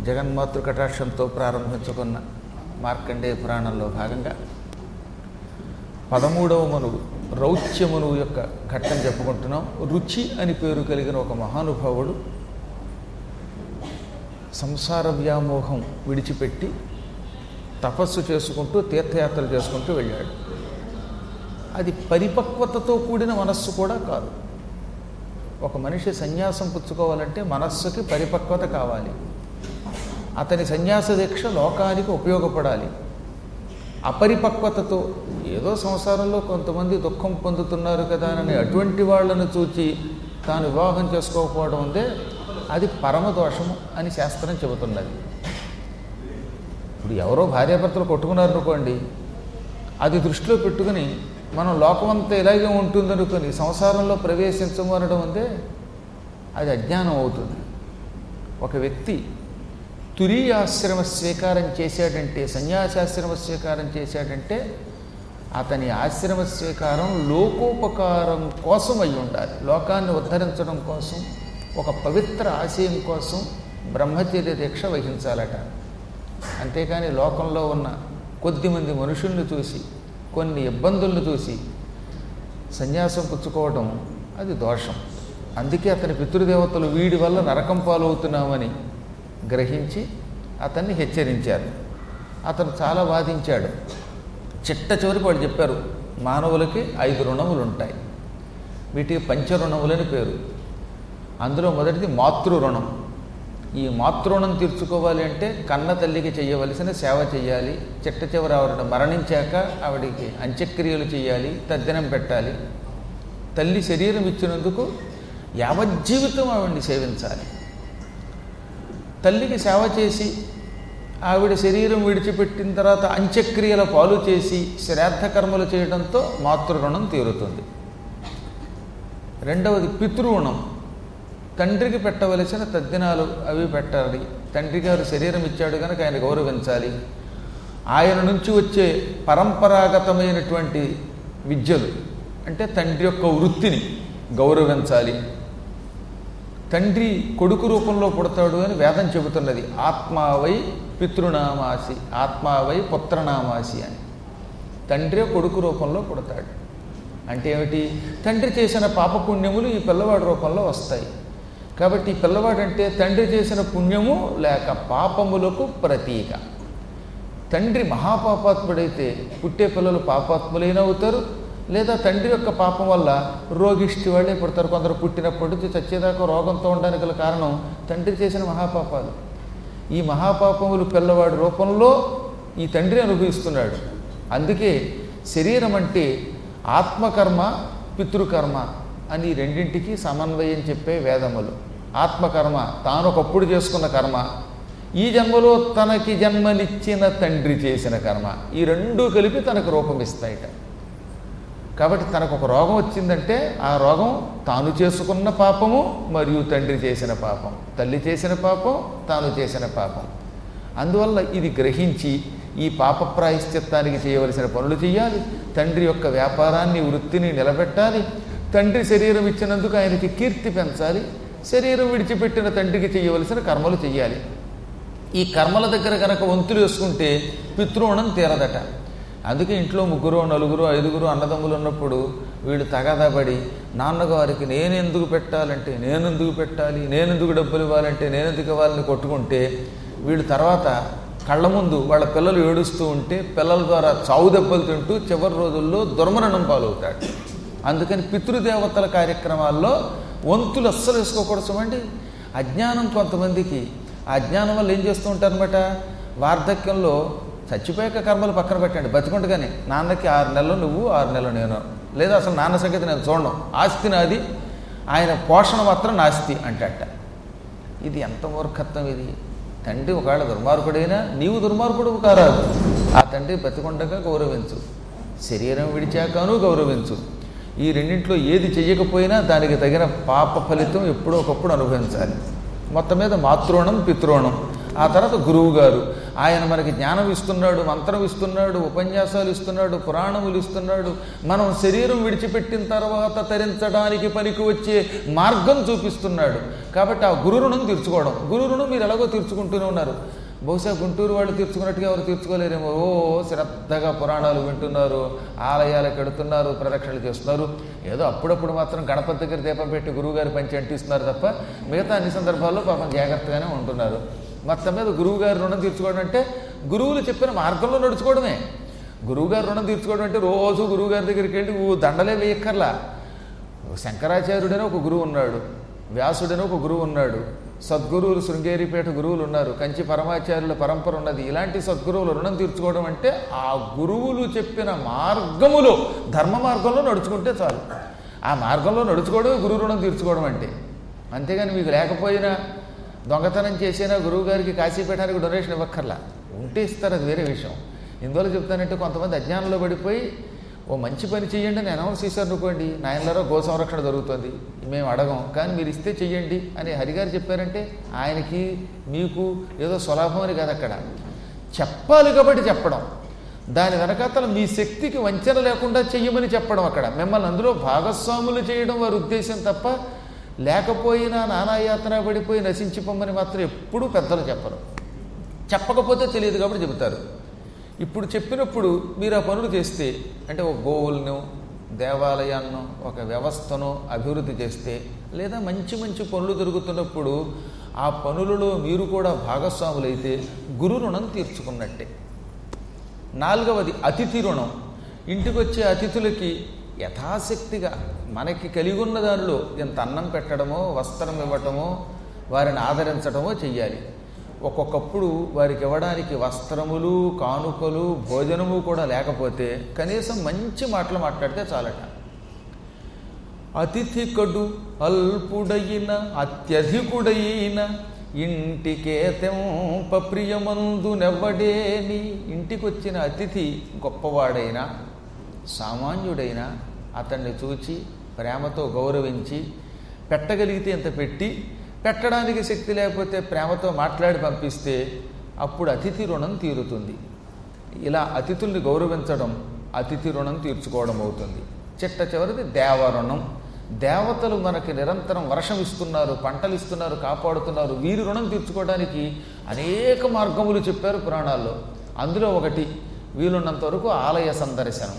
జగన్మాతృ కటాక్షంతో ప్రారంభించుకున్న మార్కండేయ పురాణంలో భాగంగా పదమూడవ మనువు రౌచ్యమనువు యొక్క ఘట్టం చెప్పుకుంటున్నాం రుచి అని పేరు కలిగిన ఒక మహానుభావుడు సంసార వ్యామోహం విడిచిపెట్టి తపస్సు చేసుకుంటూ తీర్థయాత్రలు చేసుకుంటూ వెళ్ళాడు అది పరిపక్వతతో కూడిన మనస్సు కూడా కాదు ఒక మనిషి సన్యాసం పుచ్చుకోవాలంటే మనస్సుకి పరిపక్వత కావాలి అతని సన్యాస దీక్ష లోకానికి ఉపయోగపడాలి అపరిపక్వతతో ఏదో సంసారంలో కొంతమంది దుఃఖం పొందుతున్నారు కదా అని అటువంటి వాళ్ళను చూచి తాను వివాహం చేసుకోకపోవడం ఉందే అది పరమదోషము అని శాస్త్రం చెబుతున్నది ఇప్పుడు ఎవరో భార్యాభర్తలు కొట్టుకున్నారనుకోండి అది దృష్టిలో పెట్టుకుని మనం లోకమంతా ఇలాగే ఉంటుందనుకొని సంసారంలో ప్రవేశించము అనడం ఉందే అది అజ్ఞానం అవుతుంది ఒక వ్యక్తి తురీయాశ్రమ స్వీకారం చేశాడంటే సన్యాసాశ్రమ స్వీకారం చేశాడంటే అతని ఆశ్రమ స్వీకారం లోకోపకారం కోసం అయి ఉండాలి లోకాన్ని ఉద్ధరించడం కోసం ఒక పవిత్ర ఆశయం కోసం బ్రహ్మచర్య దీక్ష వహించాలట అంతేకాని లోకంలో ఉన్న కొద్దిమంది మనుషుల్ని చూసి కొన్ని ఇబ్బందులను చూసి సన్యాసం పుచ్చుకోవడం అది దోషం అందుకే అతని పితృదేవతలు వీడి వల్ల నరకం పాలవుతున్నామని గ్రహించి అతన్ని హెచ్చరించారు అతను చాలా వాదించాడు చిట్ట చివరికి వాళ్ళు చెప్పారు మానవులకి ఐదు రుణములు ఉంటాయి వీటికి పంచరుణములని పేరు అందులో మొదటిది మాతృ రుణం ఈ మాతృణం తీర్చుకోవాలి అంటే కన్న తల్లికి చేయవలసిన సేవ చేయాలి చిట్ట చివరి ఆవిడ మరణించాక ఆవిడికి అంత్యక్రియలు చేయాలి తద్దినం పెట్టాలి తల్లి శరీరం ఇచ్చినందుకు యావజ్జీవితం ఆవిడ్ని సేవించాలి తల్లికి సేవ చేసి ఆవిడ శరీరం విడిచిపెట్టిన తర్వాత అంత్యక్రియల పాలు చేసి శ్రాద్ధ కర్మలు చేయడంతో మాతృరుణం తీరుతుంది రెండవది పితృరుణం తండ్రికి పెట్టవలసిన తద్దినాలు అవి పెట్టాలి తండ్రి గారు శరీరం ఇచ్చాడు కనుక ఆయన గౌరవించాలి ఆయన నుంచి వచ్చే పరంపరాగతమైనటువంటి విద్యలు అంటే తండ్రి యొక్క వృత్తిని గౌరవించాలి తండ్రి కొడుకు రూపంలో పుడతాడు అని వేదం చెబుతున్నది ఆత్మావై పితృనామాసి ఆత్మావై పుత్రనామాసి అని తండ్రి కొడుకు రూపంలో పుడతాడు అంటే ఏమిటి తండ్రి చేసిన పాపపుణ్యములు ఈ పిల్లవాడి రూపంలో వస్తాయి కాబట్టి ఈ పిల్లవాడంటే తండ్రి చేసిన పుణ్యము లేక పాపములకు ప్రతీక తండ్రి మహాపాపాత్ముడైతే పుట్టే పిల్లలు పాపాత్ములైన అవుతారు లేదా తండ్రి యొక్క పాపం వల్ల రోగిష్టి వాళ్ళే పుడతారు కొందరు పుట్టినప్పటి నుంచి చచ్చేదాకా రోగంతో ఉండడానికి గల కారణం తండ్రి చేసిన మహాపాపాలు ఈ మహాపాపములు పిల్లవాడి రూపంలో ఈ తండ్రి అనుభవిస్తున్నాడు అందుకే శరీరం అంటే ఆత్మకర్మ పితృకర్మ అని ఈ రెండింటికి సమన్వయం చెప్పే వేదములు ఆత్మకర్మ తాను ఒకప్పుడు చేసుకున్న కర్మ ఈ జన్మలో తనకి జన్మనిచ్చిన తండ్రి చేసిన కర్మ ఈ రెండూ కలిపి తనకు రూపం ఇస్తాయిట కాబట్టి తనకు ఒక రోగం వచ్చిందంటే ఆ రోగం తాను చేసుకున్న పాపము మరియు తండ్రి చేసిన పాపం తల్లి చేసిన పాపం తాను చేసిన పాపం అందువల్ల ఇది గ్రహించి ఈ పాప ప్రాయశ్చిత్తానికి చేయవలసిన పనులు చేయాలి తండ్రి యొక్క వ్యాపారాన్ని వృత్తిని నిలబెట్టాలి తండ్రి శరీరం ఇచ్చినందుకు ఆయనకి కీర్తి పెంచాలి శరీరం విడిచిపెట్టిన తండ్రికి చేయవలసిన కర్మలు చేయాలి ఈ కర్మల దగ్గర కనుక వంతులు వేసుకుంటే పితృణం తీరదట అందుకే ఇంట్లో ముగ్గురు నలుగురు ఐదుగురు అన్నదమ్ములు ఉన్నప్పుడు వీళ్ళు తగాదాపడి నాన్నగారికి నేను ఎందుకు పెట్టాలంటే నేను ఎందుకు పెట్టాలి నేను ఎందుకు డబ్బులు ఇవ్వాలంటే నేను ఎందుకు ఇవ్వాలని కొట్టుకుంటే వీళ్ళు తర్వాత కళ్ళ ముందు వాళ్ళ పిల్లలు ఏడుస్తూ ఉంటే పిల్లల ద్వారా చావు దెబ్బలు తింటూ చివరి రోజుల్లో దుర్మరణం పాలవుతాడు అందుకని పితృదేవతల కార్యక్రమాల్లో వంతులు అస్సలు వేసుకోకూడదు చూడండి అజ్ఞానం కొంతమందికి ఆ అజ్ఞానం వల్ల ఏం చేస్తూ ఉంటారనమాట వార్ధక్యంలో చచ్చిపోయాక కర్మలు పక్కన పెట్టండి బతికుండగానే నాన్నకి ఆరు నెలలు నువ్వు ఆరు నెలలు నేను లేదా అసలు నాన్న సంగతి నేను చూడను ఆస్తి నాది ఆయన పోషణ మాత్రం నాస్తి అంటట ఇది ఎంత మూర్ఖత్వం ఇది తండ్రి ఒకవేళ దుర్మార్గుడైనా నీవు దుర్మార్గుడు కారాదు ఆ తండ్రి బతికుండగా గౌరవించు శరీరం విడిచాకను గౌరవించు ఈ రెండింటిలో ఏది చెయ్యకపోయినా దానికి తగిన పాప ఫలితం ఎప్పుడో ఒకప్పుడు అనుభవించాలి మొత్తం మీద మాతృణం పితృణం ఆ తర్వాత గురువు గారు ఆయన మనకి జ్ఞానం ఇస్తున్నాడు మంత్రం ఇస్తున్నాడు ఉపన్యాసాలు ఇస్తున్నాడు పురాణములు ఇస్తున్నాడు మనం శరీరం విడిచిపెట్టిన తర్వాత తరించడానికి పనికి వచ్చే మార్గం చూపిస్తున్నాడు కాబట్టి ఆ గురు రుణం తీర్చుకోవడం గురు రుణం మీరు ఎలాగో తీర్చుకుంటూనే ఉన్నారు బహుశా గుంటూరు వాళ్ళు తీర్చుకున్నట్టుగా ఎవరు తీర్చుకోలేరేమో ఓ శ్రద్ధగా పురాణాలు వింటున్నారు ఆలయాలకు వెడుతున్నారు ప్రదక్షిణలు చేస్తున్నారు ఏదో అప్పుడప్పుడు మాత్రం గణపతి దగ్గర దీపం పెట్టి గురువుగారి పంచి అంటిస్తున్నారు తప్ప మిగతా అన్ని సందర్భాల్లో పాపం జాగ్రత్తగానే ఉంటున్నారు మొత్తం మీద గురువుగారి రుణం తీర్చుకోవడం అంటే గురువులు చెప్పిన మార్గంలో నడుచుకోవడమే గురువుగారి రుణం తీర్చుకోవడం అంటే రోజు గురువుగారి దగ్గరికి వెళ్ళి ఊ దండలే వేయక్కర్లా శంకరాచార్యుడని ఒక గురువు ఉన్నాడు వ్యాసుడని ఒక గురువు ఉన్నాడు సద్గురువులు శృంగేరిపేట గురువులు ఉన్నారు కంచి పరమాచార్యుల పరంపర ఉన్నది ఇలాంటి సద్గురువుల రుణం తీర్చుకోవడం అంటే ఆ గురువులు చెప్పిన మార్గములో ధర్మ మార్గంలో నడుచుకుంటే చాలు ఆ మార్గంలో నడుచుకోవడమే గురువు రుణం తీర్చుకోవడం అంటే అంతేగాని మీకు లేకపోయినా దొంగతనం చేసినా గురువు గారికి కాశీపీఠానికి డొనేషన్ ఇవ్వక్కర్లా ఉంటే ఇస్తారు అది వేరే విషయం ఇందువల్ల చెప్తానంటే కొంతమంది అజ్ఞానంలో పడిపోయి ఓ మంచి పని చేయండి అని అనౌన్స్ చేశారు అనుకోండి నాయనలారో గో సంరక్షణ జరుగుతుంది మేము అడగం కానీ మీరు ఇస్తే చెయ్యండి అని హరిగారు చెప్పారంటే ఆయనకి మీకు ఏదో సులభం అని కాదు అక్కడ చెప్పాలి కాబట్టి చెప్పడం దాని వెనకాతల మీ శక్తికి వంచన లేకుండా చెయ్యమని చెప్పడం అక్కడ మిమ్మల్ని అందులో భాగస్వాములు చేయడం వారి ఉద్దేశం తప్ప లేకపోయినా నానాయాతన పడిపోయి నశించిపోమని మాత్రం ఎప్పుడూ పెద్దలు చెప్పరు చెప్పకపోతే తెలియదు కాబట్టి చెబుతారు ఇప్పుడు చెప్పినప్పుడు మీరు ఆ పనులు చేస్తే అంటే ఒక గోవులను దేవాలయాన్ని ఒక వ్యవస్థను అభివృద్ధి చేస్తే లేదా మంచి మంచి పనులు జరుగుతున్నప్పుడు ఆ పనులలో మీరు కూడా భాగస్వాములైతే గురు రుణం తీర్చుకున్నట్టే నాలుగవది అతిథి రుణం ఇంటికి వచ్చే అతిథులకి యథాశక్తిగా మనకి కలిగి ఉన్న దానిలో ఎంత అన్నం పెట్టడమో వస్త్రం ఇవ్వటమో వారిని ఆదరించడమో చెయ్యాలి ఒక్కొక్కప్పుడు వారికి ఇవ్వడానికి వస్త్రములు కానుకలు భోజనము కూడా లేకపోతే కనీసం మంచి మాటలు మాట్లాడితే చాలట అతిథి కడు అల్పుడైన అత్యధికుడైన ఇంటికే తెంప ప్రియమందు నెవ్వడేని ఇంటికి వచ్చిన అతిథి గొప్పవాడైనా సామాన్యుడైనా అతన్ని చూచి ప్రేమతో గౌరవించి పెట్టగలిగితే ఇంత పెట్టి పెట్టడానికి శక్తి లేకపోతే ప్రేమతో మాట్లాడి పంపిస్తే అప్పుడు అతిథి రుణం తీరుతుంది ఇలా అతిథుల్ని గౌరవించడం అతిథి రుణం తీర్చుకోవడం అవుతుంది చిట్ట చివరిది దేవరుణం దేవతలు మనకి నిరంతరం వర్షం ఇస్తున్నారు పంటలు ఇస్తున్నారు కాపాడుతున్నారు వీరి రుణం తీర్చుకోవడానికి అనేక మార్గములు చెప్పారు పురాణాల్లో అందులో ఒకటి వీలున్నంత వరకు ఆలయ సందర్శనం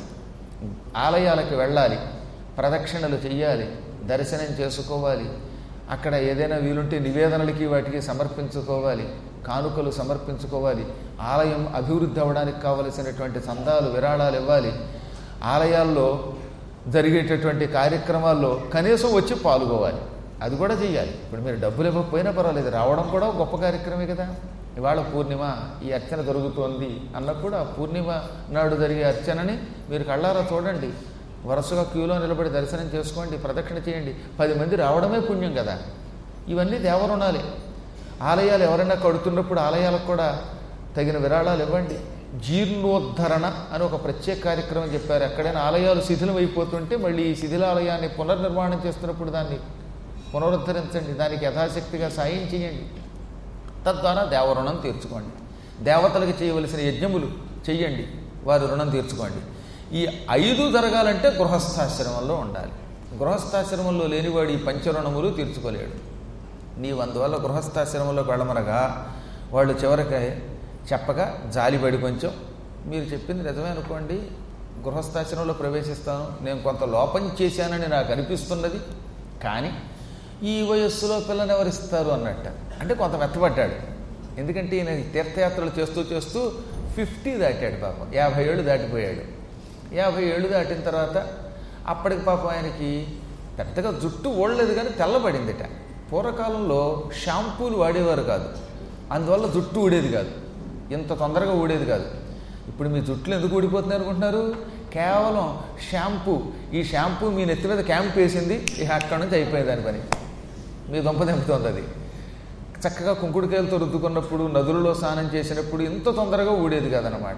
ఆలయాలకు వెళ్ళాలి ప్రదక్షిణలు చెయ్యాలి దర్శనం చేసుకోవాలి అక్కడ ఏదైనా వీలుంటే నివేదనలకి వాటికి సమర్పించుకోవాలి కానుకలు సమర్పించుకోవాలి ఆలయం అభివృద్ధి అవ్వడానికి కావలసినటువంటి చందాలు విరాళాలు ఇవ్వాలి ఆలయాల్లో జరిగేటటువంటి కార్యక్రమాల్లో కనీసం వచ్చి పాల్గొవాలి అది కూడా చెయ్యాలి ఇప్పుడు మీరు డబ్బులు ఇవ్వకపోయినా పర్వాలేదు రావడం కూడా ఒక గొప్ప కార్యక్రమే కదా ఇవాళ పూర్ణిమ ఈ అర్చన జరుగుతోంది అన్నప్పుడు ఆ పూర్ణిమ నాడు జరిగే అర్చనని మీరు కళ్ళారా చూడండి వరుసగా క్యూలో నిలబడి దర్శనం చేసుకోండి ప్రదక్షిణ చేయండి పది మంది రావడమే పుణ్యం కదా ఇవన్నీ దేవరుణాలే ఆలయాలు ఎవరైనా కడుతున్నప్పుడు ఆలయాలకు కూడా తగిన విరాళాలు ఇవ్వండి జీర్ణోద్ధరణ అని ఒక ప్రత్యేక కార్యక్రమం చెప్పారు ఎక్కడైనా ఆలయాలు శిథిలం అయిపోతుంటే మళ్ళీ ఈ శిథిలాలయాన్ని పునర్నిర్మాణం చేస్తున్నప్పుడు దాన్ని పునరుద్ధరించండి దానికి యథాశక్తిగా సాయం చేయండి తద్వారా దేవరుణం తీర్చుకోండి దేవతలకు చేయవలసిన యజ్ఞములు చెయ్యండి వారి రుణం తీర్చుకోండి ఈ ఐదు జరగాలంటే గృహస్థాశ్రమంలో ఉండాలి గృహస్థాశ్రమంలో లేనివాడు ఈ పంచరుణములు తీర్చుకోలేడు నీవు అందువల్ల గృహస్థాశ్రమంలోకి వెళ్ళమనగా వాళ్ళు చివరికి చెప్పగా జాలిపడి కొంచెం మీరు చెప్పింది నిజమే అనుకోండి గృహస్థాశ్రమంలో ప్రవేశిస్తాను నేను కొంత లోపం చేశానని నాకు అనిపిస్తున్నది కానీ ఈ వయస్సులో పిల్లని ఎవరిస్తారు అన్నట్ట అంటే కొంత మెత్తపడ్డాడు ఎందుకంటే ఈయన తీర్థయాత్రలు చేస్తూ చేస్తూ ఫిఫ్టీ దాటాడు పాపం యాభై ఏళ్ళు దాటిపోయాడు యాభై ఏళ్ళు దాటిన తర్వాత అప్పటికి పాపం ఆయనకి పెద్దగా జుట్టు ఓడలేదు కానీ తెల్లబడిందిట పూర్వకాలంలో షాంపూలు వాడేవారు కాదు అందువల్ల జుట్టు ఊడేది కాదు ఇంత తొందరగా ఊడేది కాదు ఇప్పుడు మీ జుట్లు ఎందుకు ఊడిపోతున్నాయి అనుకుంటున్నారు కేవలం షాంపూ ఈ షాంపూ మీ నెత్తి మీద క్యాంప్ వేసింది ఇక అక్కడి నుంచి అయిపోయింది దాని పని మీ దుంప తెంపుతోంది అది చక్కగా కుంకుడుకాయలతో రుద్దుకున్నప్పుడు నదులలో స్నానం చేసినప్పుడు ఇంత తొందరగా ఊడేది కాదనమాట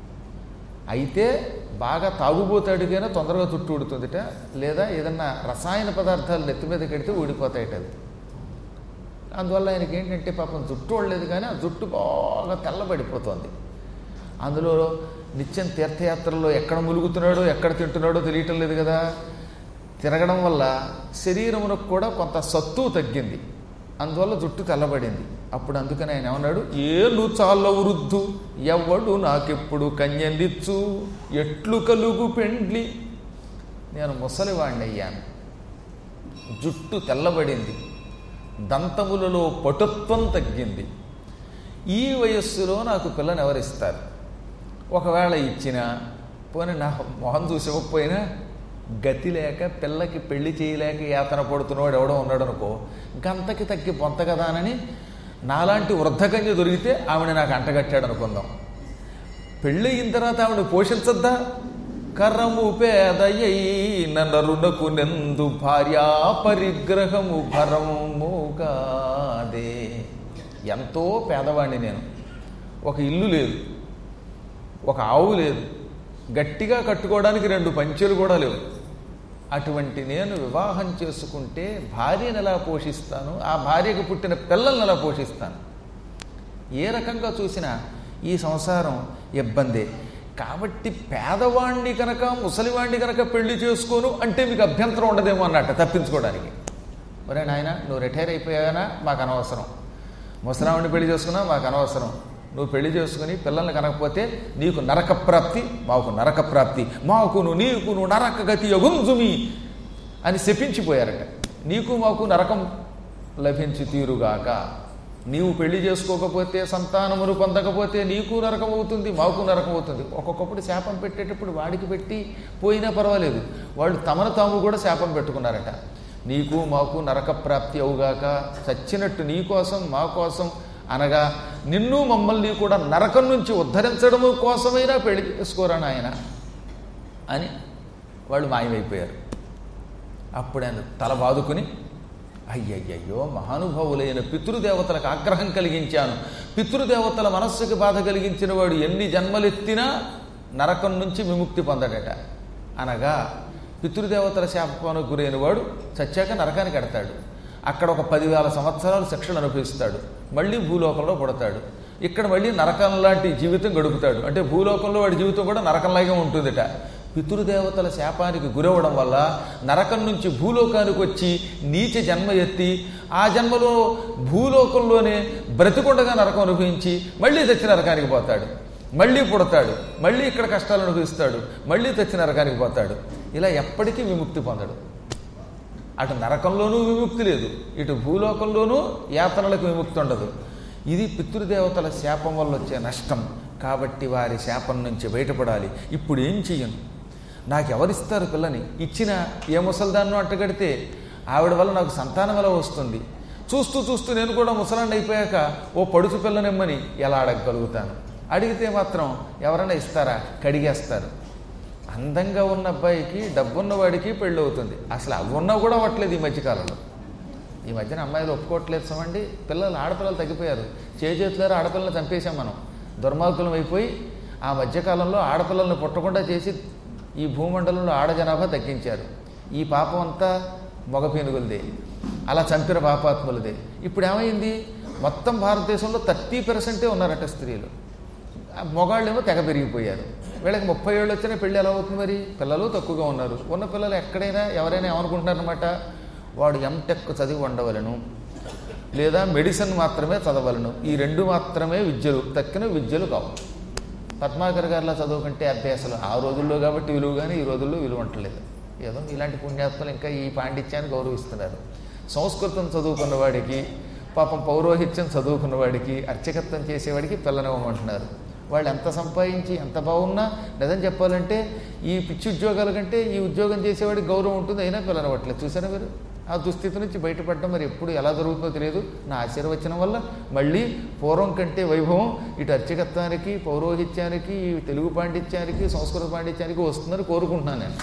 అయితే బాగా తాగుబోతాడికైనా తొందరగా చుట్టూ ఊడుతుందిట లేదా ఏదన్నా రసాయన పదార్థాలు నెత్తి మీద కడితే ఊడిపోతాయట అది అందువల్ల ఆయనకి ఏంటంటే పాపం జుట్టు ఉండలేదు కానీ ఆ జుట్టు బాగా తెల్లబడిపోతుంది అందులో నిత్యం తీర్థయాత్రల్లో ఎక్కడ ములుగుతున్నాడో ఎక్కడ తింటున్నాడో తెలియటం లేదు కదా తిరగడం వల్ల శరీరమునకు కూడా కొంత సత్తువు తగ్గింది అందువల్ల జుట్టు తెల్లబడింది అప్పుడు అందుకని ఆయన ఏమన్నాడు ఏలు చాల వృద్ధు ఎవ్వడు నాకెప్పుడు కన్యలిచ్చు ఎట్లు కలుగు పెండ్లి నేను ముసలివాణ్ణి అయ్యాను జుట్టు తెల్లబడింది దంతములలో పటుత్వం తగ్గింది ఈ వయస్సులో నాకు పిల్లని ఎవరిస్తారు ఒకవేళ ఇచ్చినా పోనీ నా మొహం చూసి ఇవ్వకపోయినా గతి లేక పిల్లకి పెళ్లి చేయలేక యాతన పడుతున్నవాడు ఎవడో ఉన్నాడు అనుకో గంతకి తగ్గి పొంత కదానని నాలాంటి వృద్ధకన్య దొరికితే ఆవిడ నాకు అంటగట్టాడు అనుకుందాం పెళ్ళి అయిన తర్వాత ఆవిడ పోషించద్దా కర్రము పేదయ్యి నరునకు నెందు భార్యా పరిగ్రహము భరము కాదే ఎంతో పేదవాణ్ణి నేను ఒక ఇల్లు లేదు ఒక ఆవు లేదు గట్టిగా కట్టుకోవడానికి రెండు పంచెలు కూడా లేవు అటువంటి నేను వివాహం చేసుకుంటే భార్యను ఎలా పోషిస్తాను ఆ భార్యకు పుట్టిన పిల్లల్ని ఎలా పోషిస్తాను ఏ రకంగా చూసినా ఈ సంసారం ఇబ్బందే కాబట్టి పేదవాణ్ణి కనుక ముసలివాణ్ణి కనుక పెళ్లి చేసుకోను అంటే మీకు అభ్యంతరం ఉండదేమో అన్నట్ట తప్పించుకోవడానికి ఒరే నాయన నువ్వు రిటైర్ అయిపోయానా మాకు అనవసరం ముసలావిని పెళ్లి చేసుకున్నా మాకు అనవసరం నువ్వు పెళ్లి చేసుకుని పిల్లల్ని కనకపోతే నీకు నరక ప్రాప్తి మాకు నరక ప్రాప్తి మాకును నీకును నరక గతి యగుంజుమి అని శపించిపోయారట నీకు మాకు నరకం లభించి తీరుగాక నీవు పెళ్లి చేసుకోకపోతే సంతానమును పొందకపోతే నీకు నరకం అవుతుంది మాకు నరకం అవుతుంది ఒక్కొక్కప్పుడు శాపం పెట్టేటప్పుడు వాడికి పెట్టి పోయినా పర్వాలేదు వాళ్ళు తమను తాము కూడా శాపం పెట్టుకున్నారట నీకు మాకు నరక ప్రాప్తి అవుగాక చచ్చినట్టు నీ కోసం మా కోసం అనగా నిన్ను మమ్మల్ని కూడా నరకం నుంచి ఉద్ధరించడము కోసమైనా పెళ్లి చేసుకోరా నాయన అని వాళ్ళు మాయమైపోయారు అప్పుడు ఆయన తల బాదుకుని అయ్యయ్యయ్యో మహానుభావులైన పితృదేవతలకు ఆగ్రహం కలిగించాను పితృదేవతల మనస్సుకి బాధ కలిగించిన వాడు ఎన్ని జన్మలెత్తినా నరకం నుంచి విముక్తి పొందడట అనగా పితృదేవతల శాపానికి గురైన వాడు చచ్చాక నరకానికి ఎడతాడు అక్కడ ఒక పదివేల సంవత్సరాలు శిక్షలు అనుభవిస్తాడు మళ్ళీ భూలోకంలో పుడతాడు ఇక్కడ మళ్ళీ నరకం లాంటి జీవితం గడుపుతాడు అంటే భూలోకంలో వాడి జీవితం కూడా నరకంలాగే ఉంటుందిట పితృదేవతల శాపానికి గురవడం వల్ల నరకం నుంచి భూలోకానికి వచ్చి నీచ జన్మ ఎత్తి ఆ జన్మలో భూలోకంలోనే బ్రతికొండగా నరకం అనుభవించి మళ్ళీ తెచ్చి నరకానికి పోతాడు మళ్ళీ పుడతాడు మళ్ళీ ఇక్కడ కష్టాలు అనుభవిస్తాడు మళ్ళీ తెచ్చి నరకానికి పోతాడు ఇలా ఎప్పటికీ విముక్తి పొందడు అటు నరకంలోనూ విముక్తి లేదు ఇటు భూలోకంలోనూ యాతనలకు విముక్తి ఉండదు ఇది పితృదేవతల శాపం వల్ల వచ్చే నష్టం కాబట్టి వారి శాపం నుంచి బయటపడాలి ఇప్పుడు ఏం చెయ్యను నాకు ఎవరిస్తారు పిల్లని ఇచ్చిన ఏ ముసల్దాన్నో అట్టగడితే ఆవిడ వల్ల నాకు సంతానం ఎలా వస్తుంది చూస్తూ చూస్తూ నేను కూడా ముసలాండి అయిపోయాక ఓ పడుచు పిల్లనిమ్మని ఎలా అడగగలుగుతాను అడిగితే మాత్రం ఎవరైనా ఇస్తారా కడిగేస్తారు అందంగా ఉన్న అబ్బాయికి డబ్బున్న వాడికి పెళ్ళి అవుతుంది అసలు అవి ఉన్నా కూడా అవ్వట్లేదు ఈ మధ్యకాలంలో ఈ మధ్యన అమ్మాయిలు ఒప్పుకోవట్లేదు సమండి పిల్లలు ఆడపిల్లలు తగ్గిపోయారు చేతులారు ఆడపిల్లలు చంపేశాం మనం దుర్మార్గులం అయిపోయి ఆ మధ్యకాలంలో ఆడపిల్లల్ని పుట్టకుండా చేసి ఈ భూమండలంలో ఆడ జనాభా తగ్గించారు ఈ పాపం అంతా మగ పీనుగులదే అలా చంపిన పాపాత్ములదే ఇప్పుడు ఏమైంది మొత్తం భారతదేశంలో థర్టీ పర్సెంటే ఉన్నారట స్త్రీలు మొగాళ్ళేమో తెగ పెరిగిపోయారు వీళ్ళకి ముప్పై ఏళ్ళు వచ్చినా పెళ్ళి ఎలా అవుతుంది మరి పిల్లలు తక్కువగా ఉన్నారు ఉన్న పిల్లలు ఎక్కడైనా ఎవరైనా ఏమనుకుంటున్నారనమాట వాడు ఎంటెక్ చదివి ఉండవలను లేదా మెడిసిన్ మాత్రమే చదవలను ఈ రెండు మాత్రమే విద్యలు తక్కిన విద్యలు కావు పద్మాకర్ గారిలా చదువుకుంటే అభ్యాసాలు ఆ రోజుల్లో కాబట్టి విలువ కానీ ఈ రోజుల్లో విలువ ఉండలేదు ఏదో ఇలాంటి పుణ్యాత్మలు ఇంకా ఈ పాండిత్యాన్ని గౌరవిస్తున్నారు సంస్కృతం చదువుకున్న వాడికి పాపం పౌరోహిత్యం చదువుకున్న వాడికి అర్చకత్వం చేసేవాడికి పిల్లనివ్వమంటున్నారు వాళ్ళు ఎంత సంపాదించి ఎంత బాగున్నా నిజం చెప్పాలంటే ఈ పిచ్చి ఉద్యోగాల కంటే ఈ ఉద్యోగం చేసేవాడికి గౌరవం ఉంటుంది అయినా పిల్లనవ్వట్లేదు చూసారా మీరు ఆ దుస్థితి నుంచి బయటపడడం మరి ఎప్పుడు ఎలా జరుగుతుందో తెలియదు నా ఆశీర్వచనం వల్ల మళ్ళీ పూర్వం కంటే వైభవం ఇటు అర్చకత్వానికి పౌరోహిత్యానికి ఈ తెలుగు పాండిత్యానికి సంస్కృత పాండిత్యానికి వస్తుందని కోరుకుంటున్నాను నేను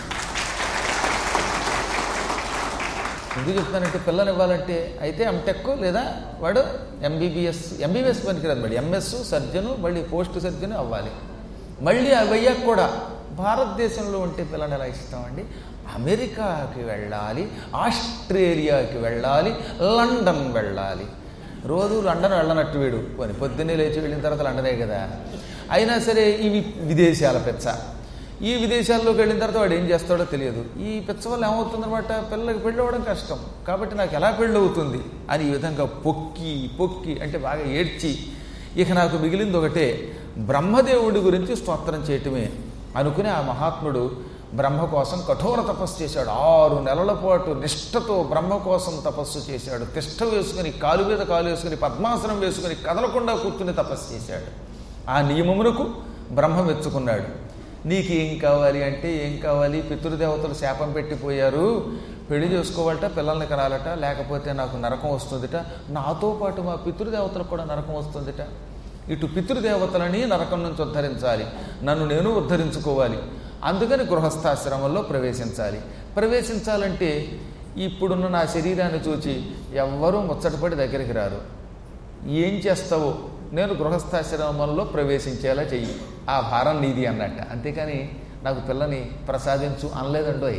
ఎందుకు చెప్తానంటే పిల్లలు ఇవ్వాలంటే అయితే ఎంటెక్ లేదా వాడు ఎంబీబీఎస్ ఎంబీబీఎస్ పనికిరాదు మళ్ళీ ఎంఎస్ సర్జను మళ్ళీ పోస్ట్ సర్జను అవ్వాలి మళ్ళీ అవి అయ్యాక కూడా భారతదేశంలో ఉంటే పిల్లలు ఎలా ఇష్టం అండి అమెరికాకి వెళ్ళాలి ఆస్ట్రేలియాకి వెళ్ళాలి లండన్ వెళ్ళాలి రోజు లండన్ వెళ్ళనట్టు వీడు కొని పొద్దున్నే లేచి వెళ్ళిన తర్వాత లండనే కదా అయినా సరే ఇవి విదేశాల పెచ్చ ఈ విదేశాల్లోకి వెళ్ళిన తర్వాత వాడు ఏం చేస్తాడో తెలియదు ఈ పిచ్చ వల్ల ఏమవుతుందన్నమాట పిల్లలకి పెళ్ళి అవ్వడం కష్టం కాబట్టి నాకు ఎలా పెళ్ళి అవుతుంది అని ఈ విధంగా పొక్కి పొక్కి అంటే బాగా ఏడ్చి ఇక నాకు మిగిలింది ఒకటే బ్రహ్మదేవుడి గురించి స్తోత్రం చేయటమే అనుకుని ఆ మహాత్ముడు బ్రహ్మ కోసం కఠోర తపస్సు చేశాడు ఆరు నెలల పాటు నిష్ఠతో బ్రహ్మ కోసం తపస్సు చేశాడు తిష్ట వేసుకుని కాలు మీద కాలు వేసుకుని పద్మాసనం వేసుకుని కదలకుండా కూర్చుని తపస్సు చేశాడు ఆ నియమమునకు బ్రహ్మ మెచ్చుకున్నాడు నీకు ఏం కావాలి అంటే ఏం కావాలి పితృదేవతలు శాపం పెట్టిపోయారు పెళ్లి చేసుకోవాలట పిల్లల్ని కనాలట లేకపోతే నాకు నరకం వస్తుందిట నాతో పాటు మా పితృదేవతలకు కూడా నరకం వస్తుందిట ఇటు పితృదేవతలని నరకం నుంచి ఉద్ధరించాలి నన్ను నేను ఉద్ధరించుకోవాలి అందుకని గృహస్థాశ్రమంలో ప్రవేశించాలి ప్రవేశించాలంటే ఇప్పుడున్న నా శరీరాన్ని చూచి ఎవ్వరూ ముచ్చటపడి దగ్గరికి రారు ఏం చేస్తావో నేను గృహస్థాశ్రమంలో ప్రవేశించేలా చెయ్యి ఆ భారం నీది అన్నట్ట అంతేకాని నాకు పిల్లని ప్రసాదించు అనలేదండోయ్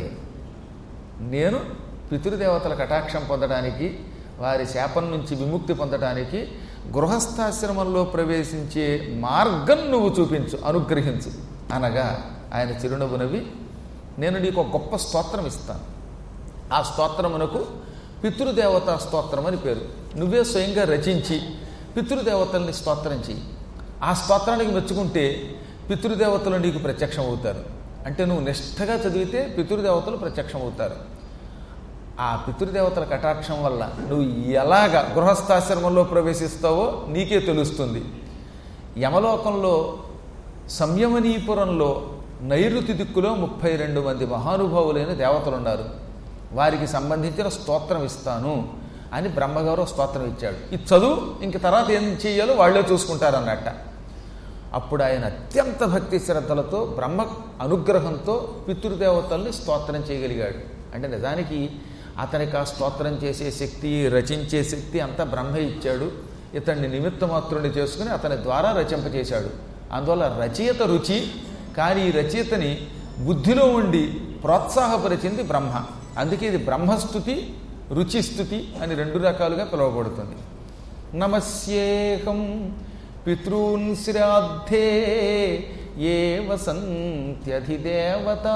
నేను పితృదేవతల కటాక్షం పొందడానికి వారి శాపం నుంచి విముక్తి పొందడానికి గృహస్థాశ్రమంలో ప్రవేశించే మార్గం నువ్వు చూపించు అనుగ్రహించు అనగా ఆయన చిరునవ్వు నవ్వి నేను నీకు ఒక గొప్ప స్తోత్రం ఇస్తాను ఆ స్తోత్రమునకు పితృదేవతా స్తోత్రం అని పేరు నువ్వే స్వయంగా రచించి పితృదేవతల్ని స్తోత్రం చెయ్యి ఆ స్తోత్రానికి మెచ్చుకుంటే పితృదేవతలు నీకు ప్రత్యక్షం అవుతారు అంటే నువ్వు నిష్ఠగా చదివితే పితృదేవతలు ప్రత్యక్షం అవుతారు ఆ పితృదేవతల కటాక్షం వల్ల నువ్వు ఎలాగ గృహస్థాశ్రమంలో ప్రవేశిస్తావో నీకే తెలుస్తుంది యమలోకంలో సంయమనీపురంలో నైరుతి దిక్కులో ముప్పై రెండు మంది మహానుభావులైన దేవతలు ఉన్నారు వారికి సంబంధించిన స్తోత్రం ఇస్తాను అని బ్రహ్మగారు స్తోత్రం ఇచ్చాడు ఇది చదువు ఇంక తర్వాత ఏం చేయాలో వాళ్ళే చూసుకుంటారన్నట్ట అప్పుడు ఆయన అత్యంత భక్తి శ్రద్ధలతో బ్రహ్మ అనుగ్రహంతో పితృదేవతల్ని స్తోత్రం చేయగలిగాడు అంటే నిజానికి అతనికి ఆ స్తోత్రం చేసే శక్తి రచించే శక్తి అంతా బ్రహ్మ ఇచ్చాడు ఇతన్ని నిమిత్త మాత్రుని చేసుకుని అతని ద్వారా రచింపచేశాడు అందువల్ల రచయిత రుచి కానీ ఈ రచయితని బుద్ధిలో ఉండి ప్రోత్సాహపరిచింది బ్రహ్మ అందుకే ఇది బ్రహ్మస్థుతి రుచిస్థుతి అని రెండు రకాలుగా పిలువబడుతుంది నమస్యేహం పితॄన్ శ్రాద్ధే ఏ వసంత్యధిదేవతా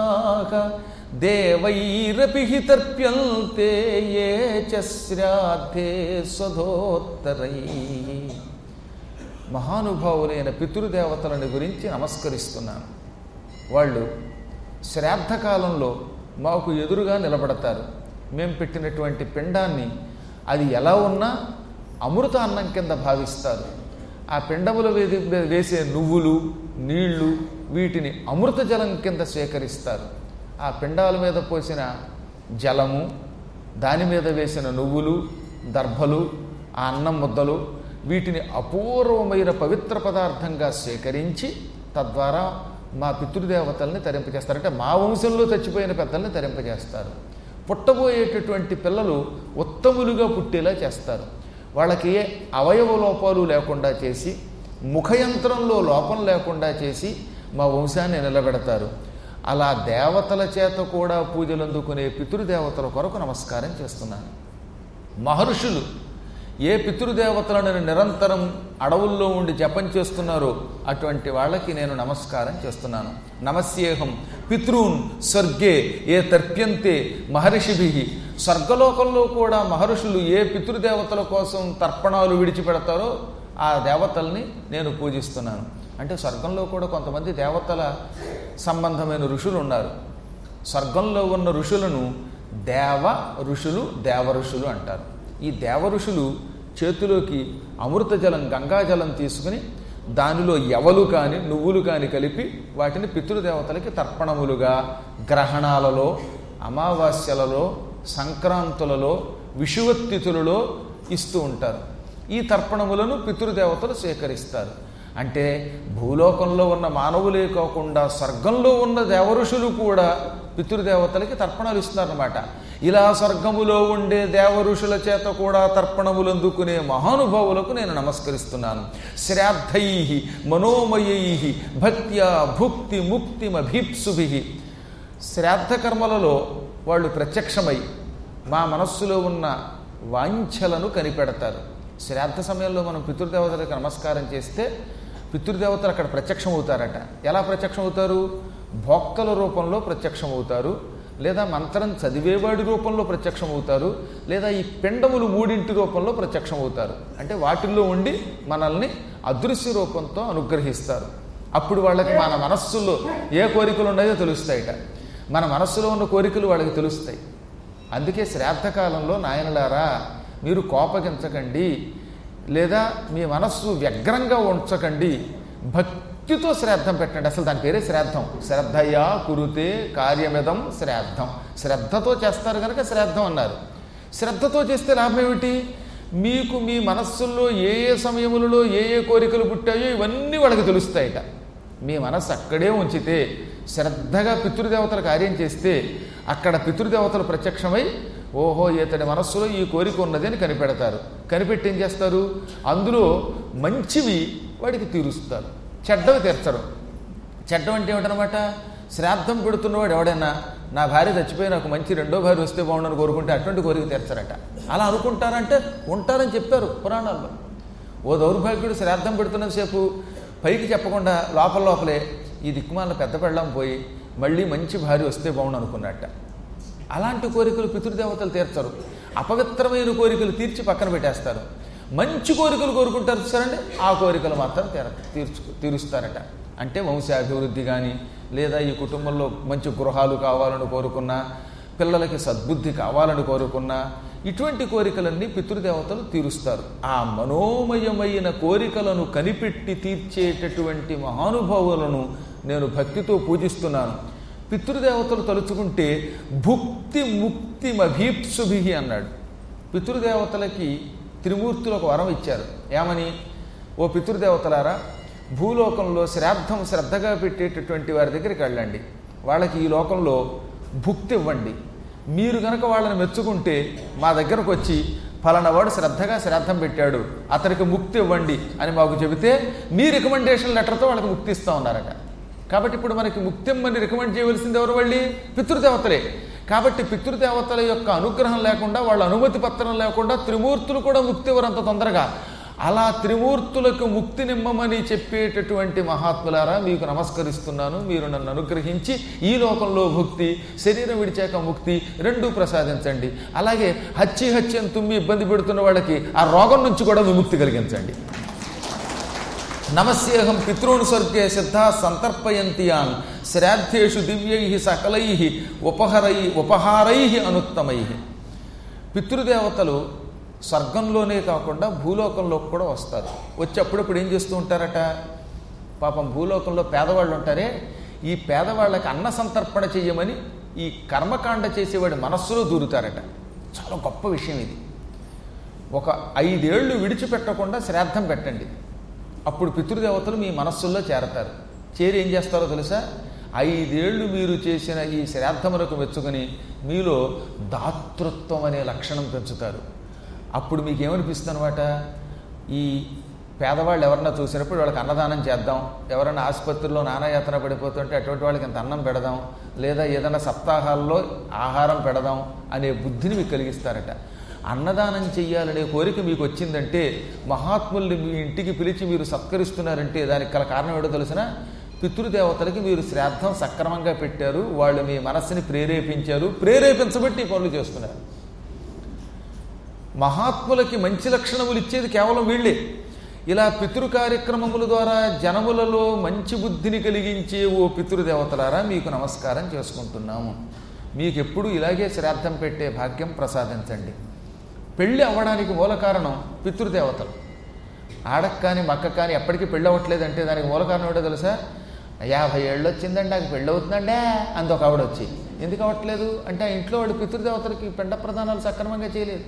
దేవైరపి హి తర్ప్యంతే ఏ చ శ్రాద్ధే స్వధోత్తరై మహానుభావులైన పితృదేవతలని గురించి నమస్కరిస్తున్నాను వాళ్ళు శ్రాద్ధకాలంలో మాకు ఎదురుగా నిలబడతారు మేము పెట్టినటువంటి పిండాన్ని అది ఎలా ఉన్నా అమృత అన్నం కింద భావిస్తారు ఆ పిండముల వేది వేసే నువ్వులు నీళ్లు వీటిని అమృత జలం కింద స్వీకరిస్తారు ఆ పిండాల మీద పోసిన జలము దాని మీద వేసిన నువ్వులు దర్భలు ఆ అన్నం ముద్దలు వీటిని అపూర్వమైన పవిత్ర పదార్థంగా స్వీకరించి తద్వారా మా పితృదేవతల్ని తరింపజేస్తారు అంటే మా వంశంలో చచ్చిపోయిన పెద్దల్ని తరింపజేస్తారు పుట్టబోయేటటువంటి పిల్లలు ఉత్తములుగా పుట్టేలా చేస్తారు వాళ్ళకి ఏ అవయవ లోపాలు లేకుండా చేసి ముఖయంత్రంలో లోపం లేకుండా చేసి మా వంశాన్ని నిలబెడతారు అలా దేవతల చేత కూడా పూజలు అందుకునే పితృదేవతల కొరకు నమస్కారం చేస్తున్నాను మహర్షులు ఏ పితృదేవతలను నిరంతరం అడవుల్లో ఉండి జపం చేస్తున్నారో అటువంటి వాళ్ళకి నేను నమస్కారం చేస్తున్నాను నమస్యేహం పితృన్ స్వర్గే ఏ తర్ప్యంతే మహర్షిభి స్వర్గలోకంలో కూడా మహర్షులు ఏ పితృదేవతల కోసం తర్పణాలు విడిచిపెడతారో ఆ దేవతల్ని నేను పూజిస్తున్నాను అంటే స్వర్గంలో కూడా కొంతమంది దేవతల సంబంధమైన ఋషులు ఉన్నారు స్వర్గంలో ఉన్న ఋషులను దేవ ఋషులు దేవ ఋషులు అంటారు ఈ దేవ ఋషులు చేతిలోకి అమృత జలం గంగాజలం తీసుకుని దానిలో ఎవలు కాని నువ్వులు కాని కలిపి వాటిని పితృదేవతలకి తర్పణములుగా గ్రహణాలలో అమావాస్యలలో సంక్రాంతులలో విషువత్తిథులలో ఇస్తూ ఉంటారు ఈ తర్పణములను పితృదేవతలు స్వీకరిస్తారు అంటే భూలోకంలో ఉన్న మానవులే కాకుండా స్వర్గంలో ఉన్న దేవఋషులు కూడా పితృదేవతలకి తర్పణాలు ఇస్తున్నారన్నమాట ఇలా స్వర్గములో ఉండే దేవఋషుల చేత కూడా తర్పణములు అందుకునే మహానుభావులకు నేను నమస్కరిస్తున్నాను శ్రాద్ధై మనోమయై భక్త్యా భుక్తి ముక్తిమభీప్సుభి శ్రాద్ధ కర్మలలో వాళ్ళు ప్రత్యక్షమై మా మనస్సులో ఉన్న వాంఛలను కనిపెడతారు శ్రాద్ధ సమయంలో మనం పితృదేవతలకు నమస్కారం చేస్తే పితృదేవతలు అక్కడ ప్రత్యక్షం అవుతారట ఎలా ప్రత్యక్షం అవుతారు భోక్కల రూపంలో ప్రత్యక్షం అవుతారు లేదా మంత్రం చదివేవాడి రూపంలో ప్రత్యక్షం అవుతారు లేదా ఈ పిండములు మూడింటి రూపంలో ప్రత్యక్షం అవుతారు అంటే వాటిల్లో ఉండి మనల్ని అదృశ్య రూపంతో అనుగ్రహిస్తారు అప్పుడు వాళ్ళకి మన మనస్సులో ఏ కోరికలు ఉన్నాయో తెలుస్తాయిట మన మనస్సులో ఉన్న కోరికలు వాళ్ళకి తెలుస్తాయి అందుకే శ్రాద్ధకాలంలో నాయనలారా మీరు కోపగించకండి లేదా మీ మనస్సు వ్యగ్రంగా ఉంచకండి భక్తితో శ్రాద్ధం పెట్టండి అసలు దాని పేరే శ్రాద్ధం శ్రద్ధయా కురుతే కార్యమిదం శ్రాద్ధం శ్రద్ధతో చేస్తారు కనుక శ్రాద్ధం అన్నారు శ్రద్ధతో చేస్తే లాభం ఏమిటి మీకు మీ మనస్సుల్లో ఏ ఏ సమయములలో ఏ ఏ కోరికలు పుట్టాయో ఇవన్నీ వాళ్ళకి తెలుస్తాయట మీ మనస్సు అక్కడే ఉంచితే శ్రద్ధగా పితృదేవతల కార్యం చేస్తే అక్కడ పితృదేవతలు ప్రత్యక్షమై ఓహో ఇతడి మనస్సులో ఈ కోరిక ఉన్నది అని కనిపెడతారు కనిపెట్టి ఏం చేస్తారు అందులో మంచివి వాడికి తీరుస్తారు చెడ్డవి తీర్చరు చెడ్డం అంటే ఏమిటనమాట శ్రాద్ధం పెడుతున్నవాడు ఎవడైనా నా భార్య చచ్చిపోయి నాకు మంచి రెండో భార్య వస్తే బాగుండని కోరుకుంటే అటువంటి కోరిక తీర్చరట అలా అనుకుంటారంటే ఉంటారని చెప్పారు పురాణాల్లో ఓ దౌర్భాగ్యుడు శ్రాద్ధం పెడుతున్నంతసేపు పైకి చెప్పకుండా లోపల లోపలే ఈ దిక్కుమాల పెద్ద పెళ్ళం పోయి మళ్ళీ మంచి భార్య వస్తే బాగుండు అనుకున్నట్ట అలాంటి కోరికలు పితృదేవతలు తీర్చరు అపవిత్రమైన కోరికలు తీర్చి పక్కన పెట్టేస్తారు మంచి కోరికలు కోరుకుంటారు చూసారండి ఆ కోరికలు మాత్రం తీర తీర్చు తీరుస్తారట అంటే వంశాభివృద్ధి కానీ లేదా ఈ కుటుంబంలో మంచి గృహాలు కావాలని కోరుకున్నా పిల్లలకి సద్బుద్ధి కావాలని కోరుకున్నా ఇటువంటి కోరికలన్నీ పితృదేవతలు తీరుస్తారు ఆ మనోమయమైన కోరికలను కనిపెట్టి తీర్చేటటువంటి మహానుభావులను నేను భక్తితో పూజిస్తున్నాను పితృదేవతలు తలుచుకుంటే భుక్తి ముక్తి మభీప్సుభి అన్నాడు పితృదేవతలకి త్రిమూర్తులు ఒక వరం ఇచ్చారు ఏమని ఓ పితృదేవతలారా భూలోకంలో శ్రాద్ధం శ్రద్ధగా పెట్టేటటువంటి వారి దగ్గరికి వెళ్ళండి వాళ్ళకి ఈ లోకంలో భుక్తి ఇవ్వండి మీరు గనక వాళ్ళని మెచ్చుకుంటే మా దగ్గరకు వచ్చి ఫలానావాడు శ్రద్ధగా శ్రాద్ధం పెట్టాడు అతనికి ముక్తి ఇవ్వండి అని మాకు చెబితే మీ రికమెండేషన్ లెటర్తో వాళ్ళకి ముక్తి ఇస్తా ఉన్నారట కాబట్టి ఇప్పుడు మనకి ముక్తిమ్మని రికమెండ్ చేయవలసింది ఎవరు వాళ్ళి పితృదేవతలే కాబట్టి పితృదేవతల యొక్క అనుగ్రహం లేకుండా వాళ్ళ అనుమతి పత్రం లేకుండా త్రిమూర్తులు కూడా ముక్తి ఇవ్వరంత తొందరగా అలా త్రిమూర్తులకు ముక్తి నిమ్మమని చెప్పేటటువంటి మహాత్ములారా మీకు నమస్కరిస్తున్నాను మీరు నన్ను అనుగ్రహించి ఈ లోకంలో భుక్తి శరీరం విడిచాక ముక్తి రెండూ ప్రసాదించండి అలాగే హచ్చి హత్యం తుమ్మి ఇబ్బంది పెడుతున్న వాళ్ళకి ఆ రోగం నుంచి కూడా విముక్తి కలిగించండి నమస్యేహం పితॄన్ స్వర్గే సిద్ధా సంతర్పయంతియాన్ శ్రాద్ధేషు దివ్యై సకలై ఉపహరై ఉపహారై అనుత్తమై పితృదేవతలు స్వర్గంలోనే కాకుండా భూలోకంలో కూడా వస్తారు వచ్చి అప్పుడప్పుడు ఏం చేస్తూ ఉంటారట పాపం భూలోకంలో పేదవాళ్ళు ఉంటారే ఈ పేదవాళ్ళకి అన్న సంతర్పణ చెయ్యమని ఈ కర్మకాండ చేసేవాడి మనస్సులో దూరుతారట చాలా గొప్ప విషయం ఇది ఒక ఐదేళ్లు విడిచిపెట్టకుండా శ్రాద్ధం పెట్టండి అప్పుడు పితృదేవతలు మీ మనస్సుల్లో చేరతారు చేరి ఏం చేస్తారో తెలుసా ఐదేళ్లు మీరు చేసిన ఈ శ్రాద్ధములకు మెచ్చుకొని మీలో దాతృత్వం అనే లక్షణం పెంచుతారు అప్పుడు మీకు ఏమనిపిస్తుంది అనమాట ఈ పేదవాళ్ళు ఎవరన్నా చూసినప్పుడు వాళ్ళకి అన్నదానం చేద్దాం ఎవరైనా ఆసుపత్రిలో నానాయాతన పడిపోతుంటే అటువంటి వాళ్ళకి ఇంత అన్నం పెడదాం లేదా ఏదైనా సప్తాహాల్లో ఆహారం పెడదాం అనే బుద్ధిని మీకు కలిగిస్తారట అన్నదానం చెయ్యాలనే కోరిక మీకు వచ్చిందంటే మహాత్ముల్ని మీ ఇంటికి పిలిచి మీరు సత్కరిస్తున్నారంటే దానికి గల కారణం ఏడో తెలిసిన పితృదేవతలకి మీరు శ్రాద్ధం సక్రమంగా పెట్టారు వాళ్ళు మీ మనస్సుని ప్రేరేపించారు ప్రేరేపించబట్టి ఈ పనులు చేస్తున్నారు మహాత్ములకి మంచి లక్షణములు ఇచ్చేది కేవలం వీళ్ళే ఇలా పితృ కార్యక్రమముల ద్వారా జనములలో మంచి బుద్ధిని కలిగించే ఓ పితృదేవతలారా మీకు నమస్కారం చేసుకుంటున్నాము మీకు ఎప్పుడు ఇలాగే శ్రాద్ధం పెట్టే భాగ్యం ప్రసాదించండి పెళ్ళి అవ్వడానికి మూల కారణం పితృదేవతలు ఆడకు కానీ మక్క కానీ ఎప్పటికీ పెళ్ళి అవ్వట్లేదంటే దానికి మూల కారణం ఏంటో తెలుసా యాభై ఏళ్ళు వచ్చిందండి నాకు పెళ్ళి అవుతుందండే అంది ఒక ఆవిడ వచ్చి ఎందుకు అవ్వట్లేదు అంటే ఆ ఇంట్లో వాడు పితృదేవతలకి పిండ ప్రదానాలు సక్రమంగా చేయలేదు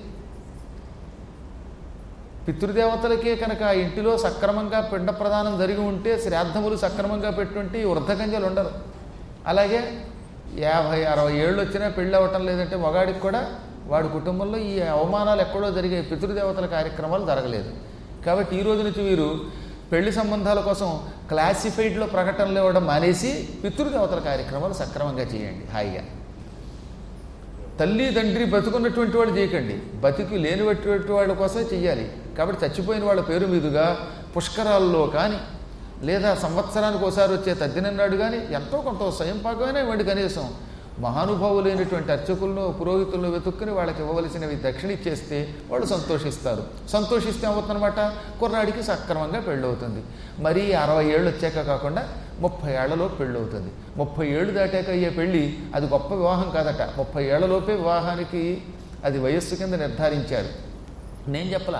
పితృదేవతలకే కనుక ఆ ఇంటిలో సక్రమంగా పిండ ప్రదానం జరిగి ఉంటే శ్రాద్ధములు సక్రమంగా పెట్టుంటే ఈ వృద్ధకంజలు ఉండరు అలాగే యాభై అరవై ఏళ్ళు వచ్చినా పెళ్ళి అవ్వటం లేదంటే మగాడికి కూడా వాడి కుటుంబంలో ఈ అవమానాలు ఎక్కడో జరిగే పితృదేవతల కార్యక్రమాలు జరగలేదు కాబట్టి ఈ రోజు నుంచి వీరు పెళ్లి సంబంధాల కోసం క్లాసిఫైడ్లో ప్రకటనలు ఇవ్వడం మానేసి పితృదేవతల కార్యక్రమాలు సక్రమంగా చేయండి హాయిగా తల్లి తండ్రి బతుకున్నటువంటి వాళ్ళు చేయకండి బతికి లేనిటువంటి వాళ్ళ కోసమే చెయ్యాలి కాబట్టి చచ్చిపోయిన వాళ్ళ పేరు మీదుగా పుష్కరాల్లో కానీ లేదా సంవత్సరానికి ఒకసారి వచ్చే తద్దినన్నాడు కానీ ఎంతో కొంత స్వయం పాకమైనా ఇవ్వండి కనీసం మహానుభావులైనటువంటి అర్చకులను పురోహితులను వెతుక్కుని వాళ్ళకి ఇవ్వవలసినవి దక్షిణ ఇచ్చేస్తే వాళ్ళు సంతోషిస్తారు సంతోషిస్తే అవుతుందన్నమాట కుర్రాడికి సక్రమంగా పెళ్ళవుతుంది మరీ అరవై ఏళ్ళు వచ్చాక కాకుండా ముప్పై ఏళ్లలో పెళ్ళి అవుతుంది ముప్పై ఏళ్ళు దాటాక అయ్యే పెళ్ళి అది గొప్ప వివాహం కాదట ముప్పై ఏళ్లలోపే వివాహానికి అది వయస్సు కింద నిర్ధారించారు నేను చెప్పలా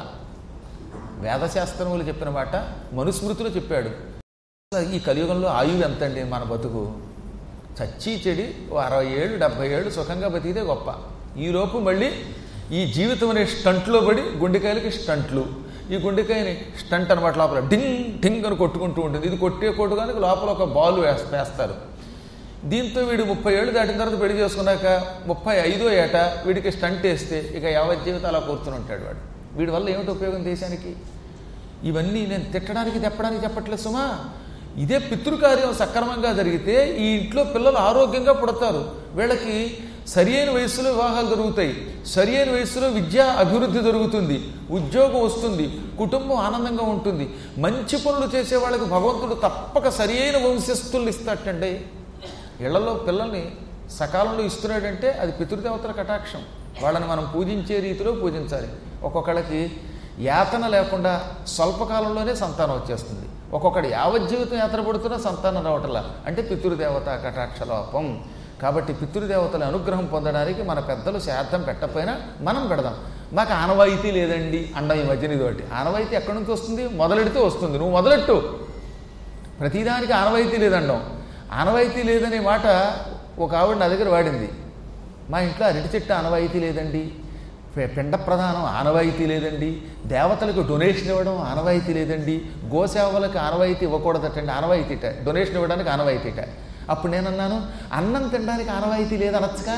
వేదశాస్త్రములు చెప్పిన మాట మనుస్మృతిలో చెప్పాడు ఈ కలియుగంలో ఆయువు ఎంతండి మన బతుకు చచ్చి చెడి ఓ అరవై ఏళ్ళు డెబ్భై ఏళ్ళు సుఖంగా బతికితే గొప్ప ఈలోపు మళ్ళీ ఈ జీవితం అనే స్టంట్లో పడి గుండెకాయలకి స్టంట్లు ఈ గుండెకాయని స్టంట్ అనమాట లోపల డింగ్ డింగ్ అని కొట్టుకుంటూ ఉంటుంది ఇది కొట్టే కొట్టుగానికి లోపల ఒక బాల్ వేస్- వేస్తారు దీంతో వీడు ముప్పై ఏళ్ళు దాటిన తర్వాత పెళ్లి చేసుకున్నాక ముప్పై ఐదో ఏట వీడికి స్టంట్ వేస్తే ఇక యావత్ జీవితం అలా కూర్చుని ఉంటాడు వాడు వీడి వల్ల ఏమిటి ఉపయోగం దేశానికి ఇవన్నీ నేను తిట్టడానికి తెప్పడానికి చెప్పట్లేదు సుమా ఇదే పితృకార్యం సక్రమంగా జరిగితే ఈ ఇంట్లో పిల్లలు ఆరోగ్యంగా పుడతారు వీళ్ళకి సరి అయిన వయసులో వివాహాలు జరుగుతాయి సరి అయిన వయసులో విద్యా అభివృద్ధి జరుగుతుంది ఉద్యోగం వస్తుంది కుటుంబం ఆనందంగా ఉంటుంది మంచి పనులు చేసే వాళ్ళకి భగవంతుడు తప్పక సరి అయిన వంశస్థుల్ని ఇస్తాటండి ఇళ్లలో పిల్లల్ని సకాలంలో ఇస్తున్నాడంటే అది పితృదేవతల కటాక్షం వాళ్ళని మనం పూజించే రీతిలో పూజించాలి ఒక్కొక్కళ్ళకి యాతన లేకుండా స్వల్పకాలంలోనే సంతానం వచ్చేస్తుంది ఒక్కొక్కడు యావజ్జీవితం యాత్ర పడుతున్నా సంతానం రావటంలా అంటే పితృదేవత కటాక్ష లోపం కాబట్టి పితృదేవతల అనుగ్రహం పొందడానికి మన పెద్దలు శ్రాద్ధం పెట్టకపోయినా మనం పెడదాం మాకు ఆనవాయితీ లేదండి అండం ఈ మధ్యన ఇదొకటి ఆనవాయితీ ఎక్కడి నుంచి వస్తుంది మొదలెడితే వస్తుంది నువ్వు మొదలెట్టు ప్రతిదానికి ఆనవాయితీ లేదండం ఆనవాయితీ లేదనే మాట ఒక ఆవిడ నా దగ్గర వాడింది మా ఇంట్లో అరటి చెట్టు ఆనవాయితీ లేదండి పె- పిండ ప్రధానం ఆనవాయితీ లేదండి దేవతలకు డొనేషన్ ఇవ్వడం ఆనవాయితీ లేదండి గోసేవలకు ఆనవాయితీ ఇవ్వకూడదటండి ఆనవాయితీట డొనేషన్ ఇవ్వడానికి ఆనవాయితీట అప్పుడు నేనన్నాను అన్నం తినడానికి ఆనవాయితీ లేదనొచ్చుగా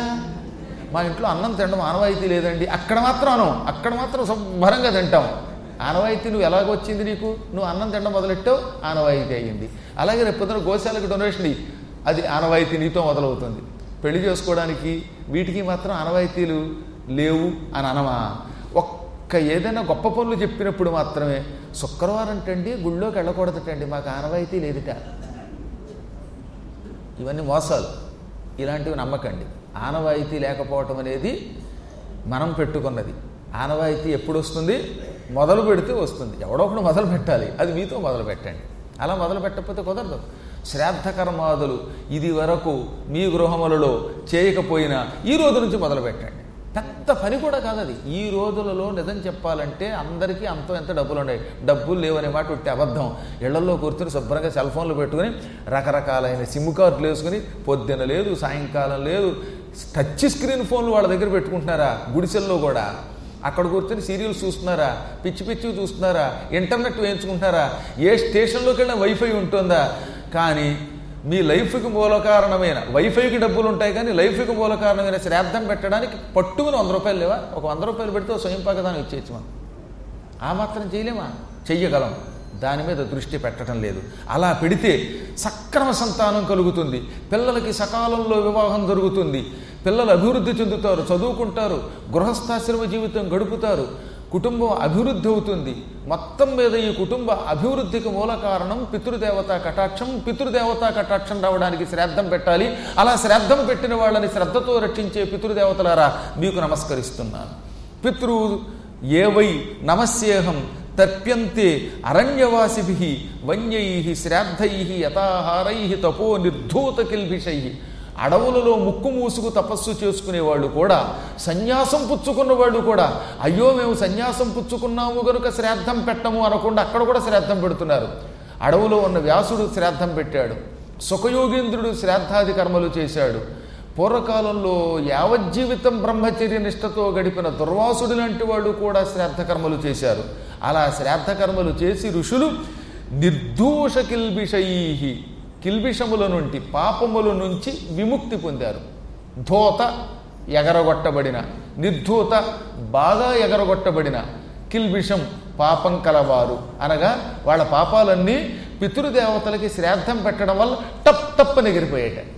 మా ఇంట్లో అన్నం తినడం ఆనవాయితీ లేదండి అక్కడ మాత్రం అనం అక్కడ మాత్రం శుభ్రంగా తింటాం ఆనవాయితీ నువ్వు ఎలాగొచ్చింది నీకు నువ్వు అన్నం తినడం మొదలెట్టావు ఆనవాయితీ అయ్యింది అలాగే రేపు పొద్దున గోశాలకు డొనేషన్ ఇయ్యి. అది ఆనవాయితీ నీతో మొదలవుతుంది పెళ్లి చేసుకోవడానికి వీటికి మాత్రం ఆనవాయితీలు లేవు అని అనమా ఒక్క ఏదైనా గొప్ప పనులు చెప్పినప్పుడు మాత్రమే శుక్రవారం టండి గుళ్ళోకి వెళ్ళకూడదటండి మాకు ఆనవాయితీ లేదుట ఇవన్నీ మోసాలు ఇలాంటివి నమ్మకండి ఆనవాయితీ లేకపోవటం అనేది మనం పెట్టుకున్నది ఆనవాయితీ ఎప్పుడు వస్తుంది మొదలు పెడితే వస్తుంది ఎవడో ఒకడు మొదలు పెట్టాలి అది మీతో మొదలు పెట్టండి అలా మొదలు పెట్టకపోతే కుదరదు శ్రాద్ధ కర్మాదులు ఇది వరకు మీ గృహములలో చేయకపోయినా ఈ రోజు నుంచి మొదలు పెట్టండి పెద్ద పని కూడా కాదు అది ఈ రోజులలో నిజం చెప్పాలంటే అందరికీ అంతో ఎంత డబ్బులు ఉన్నాయి డబ్బులు లేవనే మాట ఉట్టి అబద్ధం ఇళ్లలో కూర్చుని శుభ్రంగా సెల్ ఫోన్లు పెట్టుకుని రకరకాలైన సిమ్ కార్డులు వేసుకుని పొద్దున లేదు సాయంకాలం లేదు టచ్ స్క్రీన్ ఫోన్లు వాళ్ళ దగ్గర పెట్టుకుంటున్నారా గుడిసెల్లో కూడా అక్కడ కూర్చొని సీరియల్స్ చూస్తున్నారా పిచ్చి పిచ్చి చూస్తున్నారా ఇంటర్నెట్ వేయించుకుంటున్నారా ఏ స్టేషన్లోకి వెళ్ళినా వైఫై ఉంటుందా కానీ మీ లైఫ్కి మూల కారణమైన వైఫైకి డబ్బులు ఉంటాయి కానీ లైఫ్కి మూల కారణమైన శ్రాద్ధం పెట్టడానికి పట్టుకుని వంద రూపాయలు లేవా ఒక వంద రూపాయలు పెడితే ఓ స్వయం పాకదానం ఇచ్చేయచ్చు మనం ఆ మాత్రం చేయలేమా చెయ్యగలం దాని మీద దృష్టి పెట్టడం లేదు అలా పెడితే సక్రమ సంతానం కలుగుతుంది పిల్లలకి సకాలంలో వివాహం జరుగుతుంది పిల్లలు అభివృద్ధి చెందుతారు చదువుకుంటారు గృహస్థాశ్రమ జీవితం గడుపుతారు కుటుంబం అభివృద్ధి అవుతుంది మొత్తం మీద ఈ కుటుంబ అభివృద్ధికి మూల కారణం పితృదేవత కటాక్షం పితృదేవత కటాక్షం రావడానికి శ్రాద్ధం పెట్టాలి అలా శ్రాద్ధం పెట్టిన వాళ్ళని శ్రద్ధతో రక్షించే పితృదేవతలారా మీకు నమస్కరిస్తున్నాను పితృ ఏవై నమస్యేహం తర్ప్యంతే అరణ్యవాసిభి వన్యై శ్రాద్ధై యథాహారై తపో నిర్ధూత కిల్భిషై అడవులలో ముక్కు మూసుకు తపస్సు చేసుకునేవాళ్ళు కూడా సన్యాసం పుచ్చుకున్న వాళ్ళు కూడా అయ్యో మేము సన్యాసం పుచ్చుకున్నాము కనుక శ్రాద్ధం పెట్టము అనకుండా అక్కడ కూడా శ్రాద్ధం పెడుతున్నారు అడవులో ఉన్న వ్యాసుడు శ్రాద్ధం పెట్టాడు సుఖయోగేంద్రుడు శ్రాద్ధాది కర్మలు చేశాడు పూర్వకాలంలో యావజ్జీవితం బ్రహ్మచర్య నిష్టతో గడిపిన దుర్వాసుడు లాంటి వాళ్ళు కూడా శ్రాద్ధ కర్మలు చేశారు అలా శ్రాద్ధ కర్మలు చేసి ఋషులు నిర్దోష కిల్బిషై కిల్బిషముల నుండి పాపముల నుంచి విముక్తి పొందారు ధోత ఎగరగొట్టబడిన నిర్ధూత బాగా ఎగరగొట్టబడిన కిల్బిషం పాపం కలవారు అనగా వాళ్ళ పాపాలన్నీ పితృదేవతలకి శ్రాద్ధం పెట్టడం వల్ల టప్ టప్పని ఎగిరిపోయాట